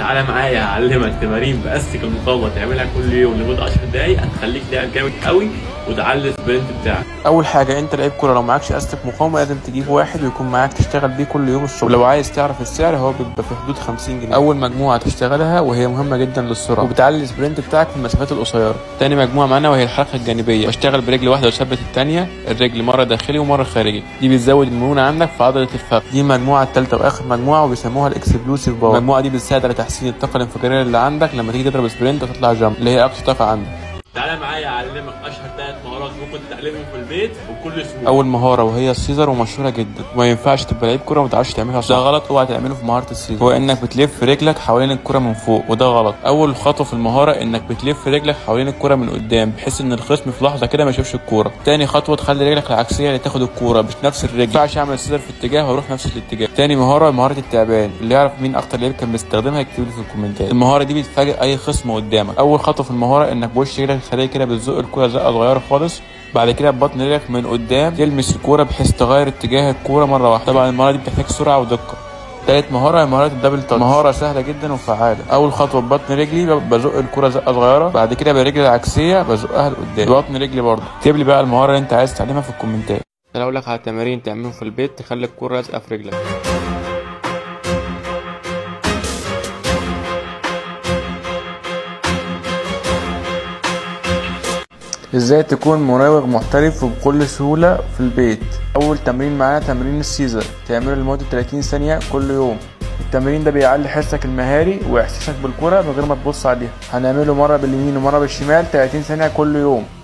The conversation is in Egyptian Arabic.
تعالى معايا اعلمك تمارين باستك المقاومه تعملها كل يوم لمده 10 دقايق هتخليك لاعب جامد قوي وتعلي السبرنت بتاعك اول حاجه انت لعيب كوره لو معكش استك مقاومه لازم تجيب واحد ويكون معاك تشتغل بيه كل يوم الصبح ولو عايز تعرف السعر هو بيبقى في حدود 50 جنيه اول مجموعه تشتغلها وهي مهمه جدا للسرعه وبتعلي السبرنت بتاعك في المسافات القصيره تاني مجموعه معانا وهي الحركه الجانبيه بشتغل برجل واحده وثبت الثانيه الرجل مره داخلي ومره خارجي دي بتزود المرونه عندك في عضله الفخذ دي المجموعه الثالثه واخر مجموعه وبيسموها الاكسبلوسيف باور المجموعه دي بتساعد على تحسين الطاقه الانفجاريه اللي عندك لما تيجي تضرب سبرنت وتطلع جامب اللي هي اقصى طاقه عندك تعالى معايا اعلمك اشهر ثلاث مهارات ممكن تتعلمهم في البيت وبكل سهوله اول مهاره وهي السيزر ومشهوره جدا وما ينفعش تبقى لعيب كوره وما تعرفش تعملها صح ده غلط اوعى تعمله في مهاره السيزر هو انك بتلف رجلك حوالين الكوره من فوق وده غلط اول خطوه في المهاره انك بتلف رجلك حوالين الكوره من قدام بحيث ان الخصم في لحظه كده ما يشوفش الكوره تاني خطوه تخلي رجلك العكسيه اللي تاخد الكوره مش نفس الرجل ما ينفعش اعمل سيزر في اتجاه واروح نفس الاتجاه تاني مهاره مهاره التعبان اللي يعرف مين اكتر لعيب كان بيستخدمها يكتب لي في الكومنتات المهاره دي بتفاجئ اي خصم قدامك اول خطوه في المهاره انك بوش رجلك الخارجي كده بتزق الكوره زقه صغيره خالص بعد كده ببطن رجلك من قدام تلمس الكوره بحيث تغير اتجاه الكوره مره واحده طبعا المهاره دي بتحتاج سرعه ودقه تالت مهارة هي مهارة الدبل تاتش مهارة سهلة جدا وفعالة أول خطوة ببطن رجلي بزق الكرة زقة صغيرة بعد كده برجلي العكسية بزقها لقدام ببطن رجلي برضه اكتب لي بقى المهارة اللي أنت عايز تعلمها في الكومنتات أنا أقول لك على تمارين تعملهم في البيت تخلي الكرة لازقة في رجلك ازاي تكون مراوغ محترف وبكل سهولة في البيت اول تمرين معانا تمرين السيزر تعمله لمدة 30 ثانية كل يوم التمرين ده بيعلي حسك المهاري واحساسك بالكرة من غير ما تبص عليها هنعمله مرة باليمين ومرة بالشمال 30 ثانية كل يوم